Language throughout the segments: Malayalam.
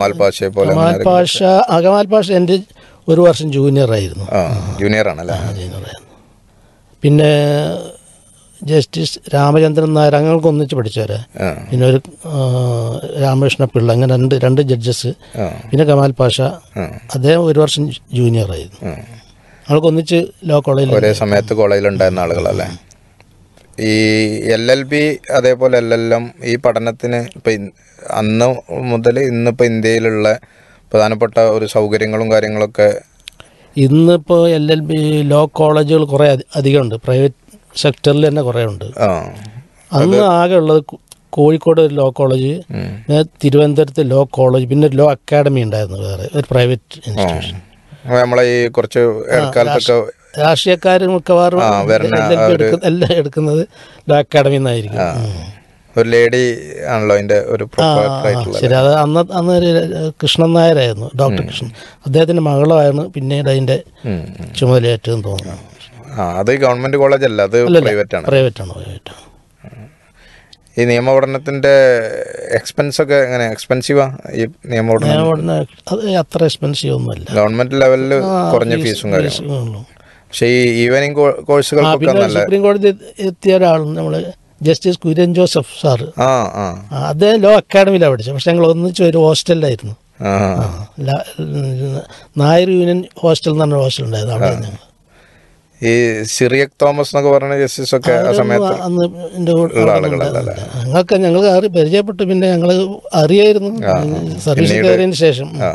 കമാൽ പാഷയെ പോലെ കമാൽ പാഷ ആ കമാൽ പാഷ എൻ്റെ ഒരു വർഷം ജൂനിയർ ആയിരുന്നു ആ ജൂനിയർ ആണല്ലേ ജൂനിയർ ആയിരുന്നു പിന്നെ ജസ്റ്റിസ് രാമചന്ദ്രൻ നായർ അങ്ങനെയൊക്കെ ഒന്നിച്ച് പഠിച്ചവരെ ആ പിന്നെ ഒരു ആ, രാമകൃഷ്ണ പിള്ള അങ്ങനെ രണ്ട് രണ്ട് ജഡ്ജസ് ആ പിന്നെ കമാൽ പാഷ ആ, അദ്ദേഹം ഒരു വർഷം ജൂനിയർ ആയിരുന്നു ആ. ഞങ്ങൾക്ക് ഒന്നിച്ച് ലോ കോളേജിൽ ഒരേ സമയത്ത് കോളേജിൽ ഉണ്ടായിരുന്ന ആളുകളല്ലേ ഈ എൽ എൽ ബി അതേപോലെ എൽ എൽ എം ഈ പഠനത്തിന് ഇപ്പം ഇൻ- അന്ന് മുതൽ ഇന്നിപ്പോൾ ഇന്ത്യയിലുള്ള പ്രധാനപ്പെട്ട ഒരു സൗകര്യങ്ങളും കാര്യങ്ങളൊക്കെ ഇന്നിപ്പോൾ എൽ എൽ ബി ലോ കോളേജുകൾ കുറേ അധി- അധികമുണ്ട് പ്രൈവറ്റ് സെക്ടറിൽ തന്നെ കുറേ ഉണ്ട് ആ അന്ന് ആകെ ഉള്ളത് കോ- കോഴിക്കോട് ഒരു ലോ കോളേജ് ഉം. പിന്നെ തിരുവനന്തപുരത്ത് ലോ കോളേജ് പിന്നെ ഒരു ലോ അക്കാഡമി ഉണ്ടായിരുന്നു വേറെ ഒരു പ്രൈവറ്റ് ഇൻസ്റ്റിറ്റ്യൂഷൻ അപ്പൊ നമ്മളെ ഈ കുറച്ച് ഇടക്കാലത്തൊക്കെ രാഷ്ട്രീയക്കാർ മിക്കവാറും ആ, വരുന്ന LLB എടുക്ക- എല്ലാം എടുക്കുന്നത് ലോ അക്കാഡമി എന്നായിരിക്കും ഉം. ഒരു ലേഡി ആണല്ലോ അതിന്റെ ഒരു ആ, പ്രൊപ്പറേറ്റർ ആ, ആയിട്ടുള്ള ശരി അത് അന്ന് അന്ന് ഒരു കൃഷ്ണൻ നായരായിരുന്നു ഡോക്ടർ കൃഷ്ണൻ അദ്ദേഹത്തിന്റെ മകളായിരുന്നു പിന്നീട് അതിന്റെ ഉം, ഉം. ചുമതലയേറ്റതെന്ന് തോന്നുന്നു ആ അത് ഗവൺമെന്റ് കോളേജ് അല്ല അത് പ്രൈവറ്റ് ആണ് പ്രൈവറ്റ് ആണ് പ്രൈവറ്റ് ആണ് ഈ നിയമപഠനത്തിന്റെ എക്സ്പെൻസ് ഒക്കെ എങ്ങനെ എക്സ്പെൻസീവാ ഈ നിയമപഠനം ഞാൻ ഉടനെ അത് അത്ര എക്സ്പെൻസീവ് ഒന്നുമല്ല ഗവൺമെന്റ് ലെവലിൽ കുറഞ്ഞ ഫീസും കാര്യം ഉള്ളൂ. പക്ഷേ ഈ ഈവനിങ് ആ കോഴ്സുകൾക്കൊക്കെ പിന്നെ നല്ല സുപ്രീം കോടതി എത്തിയ ഒരാൾ നമ്മള് ജസ്റ്റിസ് കുര്യൻ ജോസഫ് സാറ് ആ ആ ആ, അദ്ദേഹം ലോ അക്കാഡമിയിലാണ് പഠിച്ചത് പക്ഷെ ഞങ്ങൾ ഒന്നിച്ച് ഒരു ഹോസ്റ്റലിലായിരുന്നു ആ ആ, ല- നായർ യൂണിയൻ ഹോസ്റ്റൽ എന്ന് പറഞ്ഞ ഹോസ്റ്റൽ ഉണ്ടായിരുന്നു അവിടെ ഞങ്ങൾ ഈ സിറിയക് തോമസ് എന്നൊക്കെ പറയുന്ന ജസ്റ്റിസ് ഒക്കെ ആ സമയത്ത് അന്ന് എൻ്റെ കൂടെ ഉള്ള അവിടെ ആളുകളല്ല ഉണ്ടായിരുന്നില്ല. ഞങ്ങൾക്ക് ഞങ്ങൾ അറി പരിചയപ്പെട്ടു പിന്നെ ഞങ്ങൾ അറിയായിരുന്നു സർവീസിൽ കയറിയതിന് ശേഷം ആ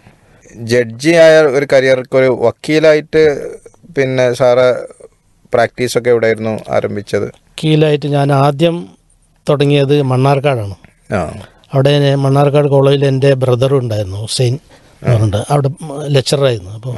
ജഡ്ജി ആയ ഒരു കരിയർക്ക് ഒരു വക്കീലായിട്ട് പിന്നെ സാറ് പ്രാക്ടീസ് ഒക്കെ എവിടെയായിരുന്നു ആരംഭിച്ചത് കീഴിലായിട്ട് ഞാൻ ആദ്യം തുടങ്ങിയത് മണ്ണാർക്കാടാണ് ആ അവിടെ ഞാൻ മണ്ണാർക്കാട് കോളേജിൽ എൻ്റെ ബ്രദറും ഉണ്ടായിരുന്നു ഹുസൈൻ എന്ന് പറഞ്ഞിട്ട് അവിടെ ലെക്ചറായിരുന്നു അപ്പോൾ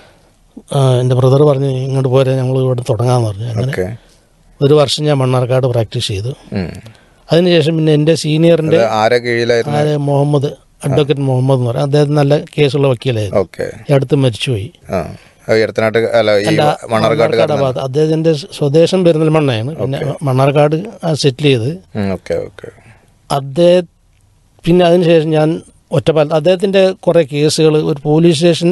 എൻ്റെ ബ്രദർ പറഞ്ഞു ഇങ്ങോട്ട് പോരെ ഞങ്ങൾ ഇവിടെ തുടങ്ങാമെന്ന് പറഞ്ഞു അങ്ങനെ ഓക്കെ ഒരു വർഷം ഞാൻ മണ്ണാർക്കാട് പ്രാക്ടീസ് ചെയ്തു അതിനുശേഷം പിന്നെ എൻ്റെ സീനിയറിൻ്റെ ആരെ കീഴിലായിരുന്നു ആര് മുഹമ്മദ് അഡ്വക്കേറ്റ് മുഹമ്മദ് എന്ന് പറയും അദ്ദേഹം നല്ല കേസുള്ള വക്കീലായിരുന്നു ഓക്കെ ഈ അടുത്ത് മരിച്ചുപോയി ആ അത് എടത്തനാട്ട് അല്ല ഈ മണ്ണാർക്കാട്ട് മണ്ണാർക്കാട് ഭാഗത്ത് അദ്ദേഹത്തിൻ്റെ സ്വദേശം പെരുന്തൽമണ്ണയാണ് പിന്നെ മണ്ണാർക്കാട് സെറ്റിൽ ചെയ്ത് ഓക്കെ ഓക്കെ അദ്ദേഹം പിന്നെ അതിനുശേഷം ഞാൻ ഒറ്റപ്പാലം അദ്ദേഹത്തിൻ്റെ കുറേ കേസുകൾ ഒരു പോലീസ് സ്റ്റേഷൻ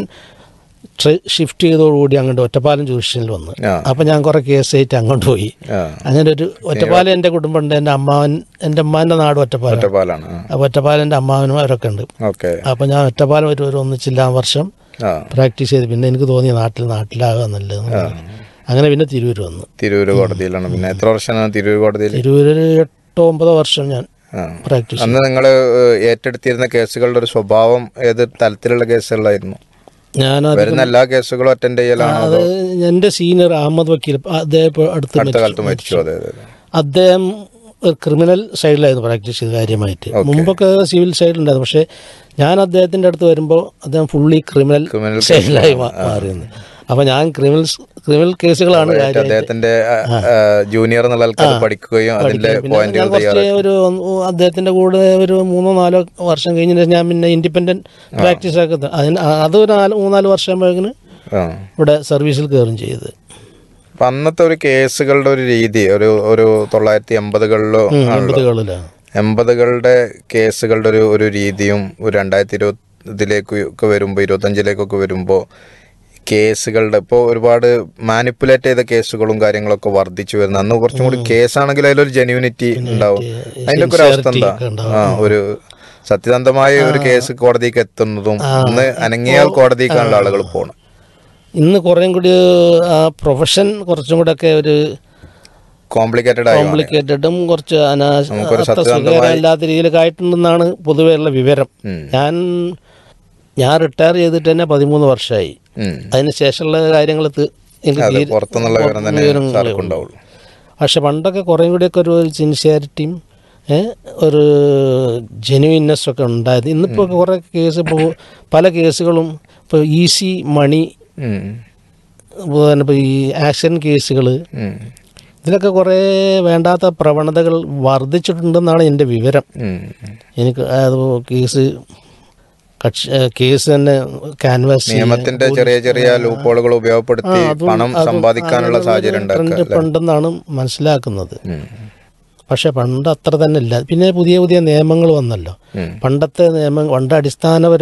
ഷിഫ്റ്റ് ചെയ്തതോടുകൂടി അങ്ങോട്ട് ഒറ്റപ്പാലം ജുഡീഷ്യനിൽ വന്നു ആ. അപ്പം ഞാൻ കുറേ കേസായിട്ട് അങ്ങോട്ട് പോയി ആ അങ്ങനെ ഒരു ഒറ്റപ്പാലം എൻ്റെ കുടുംബമുണ്ട് എൻ്റെ അമ്മാവൻ എൻ്റെ അമ്മാൻ്റെ നാട് ഒറ്റപ്പാലം ഒറ്റപ്പാലാണ് അപ്പോൾ ഒറ്റപ്പാലം എൻ്റെ അമ്മാവനും അവരൊക്കെ ഉണ്ട് ഓക്കെ അപ്പം ഞാൻ ഒറ്റപ്പാലം ഒരു ഒരു ഒന്നിച്ചില്ല വർഷം ആ പ്രാക്ടീസ് ചെയ്ത് പിന്നെ എനിക്ക് തോന്നി നാട്ടിൽ നാട്ടിലാകാൻ നല്ലതെന്ന് പറഞ്ഞു. അങ്ങനെ പിന്നെ തിരൂർ വന്നു തിരൂര് കോടതിയിലാണ് പിന്നെ എത്ര വർഷമാണ് തിരൂര് കോടതിയിൽ തിരൂർ ഒരു എട്ടോ ഒമ്പതോ വർഷം ഞാൻ ആ പ്രാക്ടീസ് അന്ന് നിങ്ങൾ ഏറ്റെടുത്തിരുന്ന കേസുകളുടെ ഒരു സ്വഭാവം ഏത് തലത്തിലുള്ള കേസുകളായിരുന്നു ഞാനത് വരുന്ന എല്ലാ കേസുകളും അറ്റൻഡ് ചെയ്യലാണോ അത് എൻ്റെ സീനിയർ അഹമ്മദ് വക്കീൽ അദ്ദേഹം ഇപ്പോൾ അടുത്ത് അടുത്ത മരിച്ചു. കാലത്ത് മരിച്ചു അതെ അതെ അതെ. അദ്ദേഹം ഒരു ക്രിമിനൽ സൈഡിലായിരുന്നു പ്രാക്ടീസ് ചെയ്ത് കാര്യമായിട്ട് മുമ്പൊക്കെ സിവിൽ സൈഡിലുണ്ടായിരുന്നു പക്ഷേ ഞാൻ അദ്ദേഹത്തിൻ്റെ അടുത്ത് വരുമ്പോൾ അദ്ദേഹം ഫുള്ളി ക്രിമിനൽ Criminal സൈഡിലായി മാ- മാറിയത് അപ്പോൾ ഞാൻ ക്രിമിനൽ ക്രിമിനൽ കേസുകളാണ് കാര്യമായിട്ട് അദ്ദേഹത്തിന്റെ ജൂനിയർ എന്നുള്ള ആൾക്കാർ പഠിക്കുകയും അതിന്റെ പിന്നെ പോയിന്റുകൾ ഞാൻ കുറച്ച് ഒരു ഒന്ന് അദ്ദേഹത്തിന്റെ കൂടെ ഒരു മൂന്നോ നാലോ വർഷം കഴിഞ്ഞ ശേഷം ഞാൻ പിന്നെ ഇൻഡിപെൻഡന്റ് പ്രാക്ടീസ് ഒക്കെ ത- അതിന് അത് ഒരു നാല് മൂന്നാല് വർഷം കഴിഞ്ഞ് ആ ഇവിടെ സർവീസിൽ കയറും ചെയ്ത് അപ്പൊ അന്നത്തെ ഒരു കേസുകളുടെ ഒരു രീതി ഒരു ഒരു തൊള്ളായിരത്തി എൺപതുകളിലോ എൺപതുകളിലാണ് എൺപതുകളുടെ കേസുകളുടെ ഒരു ഒരു രീതിയും ഒരു രണ്ടായിരത്തി ഇരുപതിലേക്ക് ഒക്കെ വരുമ്പോൾ ഇരുപത്തഞ്ചിലേക്കൊക്കെ വരുമ്പോൾ കേസുകളുടെ ഇപ്പോൾ ഒരുപാട് മാനിപ്പുലേറ്റ് ചെയ്ത കേസുകളും കാര്യങ്ങളൊക്കെ വർദ്ധിച്ചു വരുന്നു അന്ന് കുറച്ചും കൂടി കേസാണെങ്കിൽ അതിലൊരു ജെന്യൂനിറ്റി ഉണ്ടാവും അതിന്റെ ഒക്കെ ഒരു അവസ്ഥ എന്താ ഒക്കെ ഉണ്ടാവും. ആ ഒരു സത്യസന്ധമായ ഒരു കേസ് കോടതിക്ക് എത്തുന്നതും ഇന്ന് അനങ്ങിയാൽ കോടതിക്കാണല്ലോ ആളുകൾ പോകണം ഇന്ന് കുറേം കൂടി ആ പ്രൊഫഷൻ കുറച്ചും കൂടെ ഒക്കെ ഒരു കോംപ്ലിക്കേറ്റഡ് ആയി മാറി. കോംപ്ലിക്കേറ്റഡും കുറച്ച് അനാ നമുക്കൊരു അത്ര സുഖകരമല്ലാത്ത രീതിയിലൊക്കെ ആയിട്ടുണ്ടെന്നാണ് പൊതുവെയുള്ള വിവരം ഉം. ഞാൻ ഞാൻ റിട്ടയർ ചെയ്തിട്ട് തന്നെ പതിമൂന്ന് വർഷമായി ഉം. അതിന് ശേഷമുള്ള കാര്യങ്ങൾ എനിക്ക് അത് തീരെ- പുറത്തുനിന്നുള്ള വിവരം തന്നെ വിവരങ്ങളേ സാർക്ക് ഉള്ളൂ. ഉണ്ടാവുള്ളൂ പക്ഷെ പണ്ടൊക്കെ കുറേ കൂടിയൊക്കെ ഒരു സിൻസിയാരിറ്റിയും ഏ, ഒരു ജെനുവിനെസ് ഒക്കെ ഉണ്ടായത് ഇന്നിപ്പോൾ കുറേ കേസ് ഇപ്പോൾ പല കേസുകളും ഇപ്പോൾ ഈസി മണി ഉം. ഇപ്പോൾ ഈ ആക്സിഡൻറ്റ് കേസുകൾ ഉം. ഇതിലൊക്കെ കുറേ വേണ്ടാത്ത പ്രവണതകൾ വർദ്ധിച്ചിട്ടുണ്ടെന്നാണ് എൻ്റെ വിവരം ഉം. എനിക്ക് അത് കേസ് കക്ഷി കേസ് തന്നെ ക്യാൻവാസ് നിയമത്തിന്റെ ചെറിയ ചെറിയ ലൂപ്പോളുകൾ ഉപയോഗപ്പെടുത്തി പണം സമ്പാദിക്കാനുള്ള സാഹചര്യം ഉണ്ടാക്കുക ട്രെൻഡ് ഉണ്ടെന്നാണ് മനസ്സിലാക്കുന്നത് ഉം. പക്ഷെ പണ്ട് അത്ര തന്നെ ഇല്ല പിന്നെ പുതിയ പുതിയ നിയമങ്ങൾ വന്നല്ലോ ഉം. പണ്ടത്തെ നിയമം പണ്ട് അടിസ്ഥാനപര